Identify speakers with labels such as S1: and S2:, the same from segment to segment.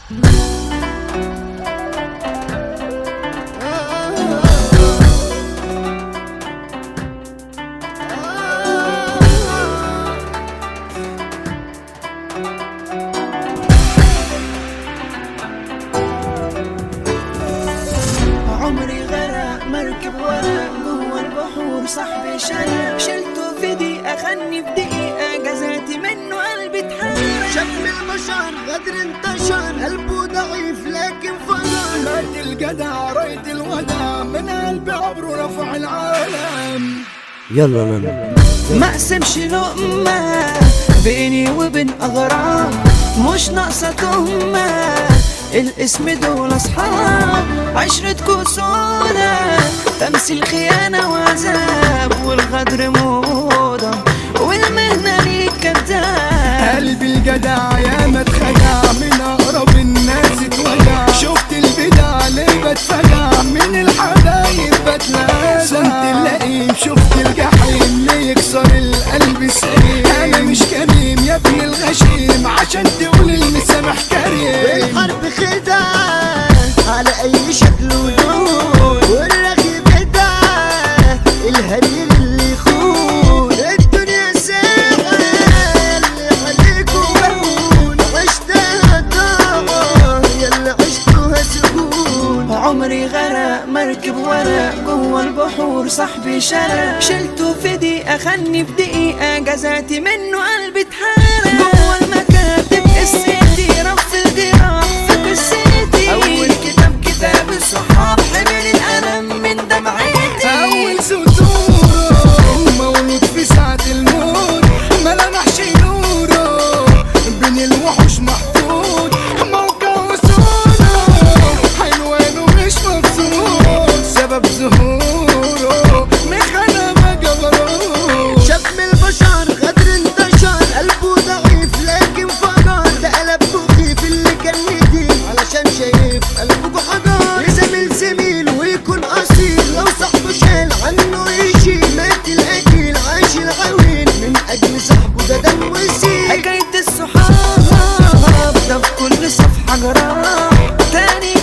S1: عمري غرق مركب ورق جوا البحور صاحبي شرق شلته في دقيقة خدني في دقيقة جزعتي منه قلبي اتحرق
S2: شاب البشر غدر انتشر قلبه ضعيف لكن فجر
S3: مات الجدع رايت الودع من قلب عبره رفع العالم
S4: يلا نانا
S1: ما اقسمش لقمة بيني وبين اغراب مش ناقصة تهمة الاسم دول اصحاب عشرة كسولة تمثيل خيانة وعذاب والغدر موضة والمهنة ليك كداب
S3: قلبي الجدع يا ما اتخدع من اقرب الناس اتوجع شفت البدع ليه بتفجع من الحبايب بتلازع صنت اللئيم شفت الجحيم ليه يكسر القلب سليم انا مش كريم يا ابن الغشيم عشان تقول المسامح كريم
S2: الحرب خدعة على أي شكل ولون والرغي بدعة الهرير اللي يخون الدنيا ساعة اللي عليكم مهون عشتها طاعة يلا عشتوها سكون
S1: عمري غرق مركب ورق جوا البحور صاحبي شرق شلته في دقيقة خدني في دقيقة جزعتي منه قلبي اتحرق جوا المكاتب قصتي رف الجراح في قصتي أول كتاب كتاب الصحاب حمل الألم من دمعتي
S3: اول سطوره مولود في ساعة الموت ما لمحش نوره بين الوحوش محطوط موقع وصوله حلوانه مش مبسوط سبب ظهوره مخنا ما جبروه
S2: شاب من البشر غدر انتشر قلبه ضعيف لكن فجر ده قلب مخيف اللي كان نديم علشان شايف قلبه حجر يزامل زميل ويكون اصيل لو صاحبه شال عنه يشيل مات الاكل عاش العويل من اجل صاحبه ده دم وسيل
S1: حكاية الصحاب ده في كل صفحة جراح تاني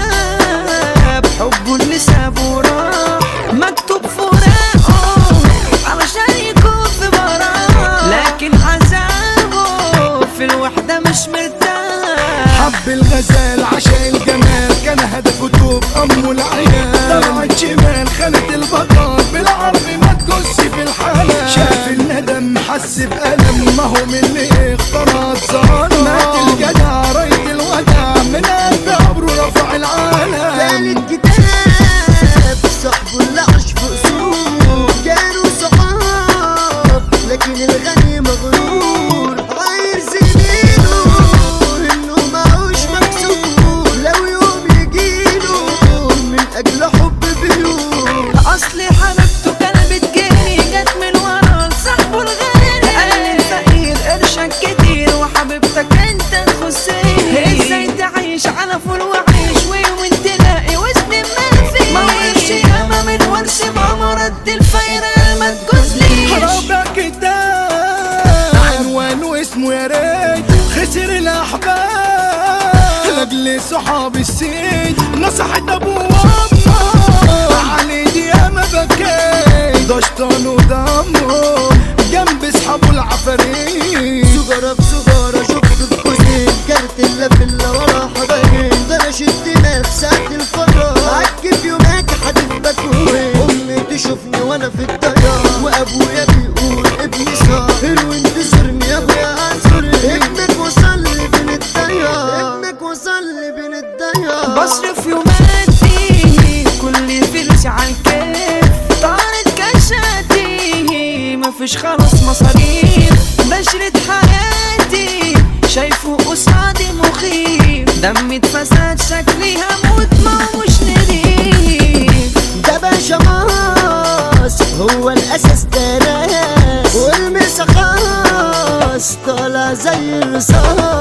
S1: كتاب حبه اللي سابه وراح مكتوب فراقه علشان يكون في براح لكن عذابه في الوحدة مش مرتاح
S3: حب الغزال عشان الجمال كان هدفه توب امه العيال طلعت شمال خانت البطل بالعرض ما تجس في الحلال شاف الندم حس بألم ما هو من اللي اختار ظلم مات الجدع رايت الودع من قلب عبره رفع العالم
S2: ثالث كتاب صاحبه اللي عاش في قصور كانوا صحاب لكن الغني مغرور عايز زميله انه معوش مكسور لو يوم يجيله من اجل حب بيور
S1: اصلي حبيبته كانت بتجيني جت من ورا صاحبه الغالي قال لي الفقير قرشك كتير وحبيبتك انت تخصني ازاي تعيش على فول وعيش ويوم تلاقي وزن ما في ما ورش ياما من ورش ماما رد الفايرة ما تجوزليش
S3: رابع كتاب عنوانه اسمه يا ريت خسر الاحباب لاجل صحاب السيد نصحت ابوه وامه علي دي ياما بكيت ده شطان ودمه جنب اصحابه العفاريت
S2: سجارة في سجارة شفت بكوزين كانت الا في الا ورا حبايبين ده انا شد دماغ ساعة الفراغ عكف يومك هتبقى كوين امي تشوفني وانا في الطيار وابويا بيقول ابني سهر وانت زرني يا ابويا اعذرني ابنك وصل لي بين الديار ابنك وصل لي بين الديار
S1: بصرف يوماتي كل فلوسي عالكيف طارت كشاتي مفيش خلاص مصاريف بشرة حياتي شايفه قصادي مخيف دمي اتفسد شكلي هموت ما مش نضيف
S2: ده باشا ماس هو الاساس تراس والمسا خاص طالع زي الرصاص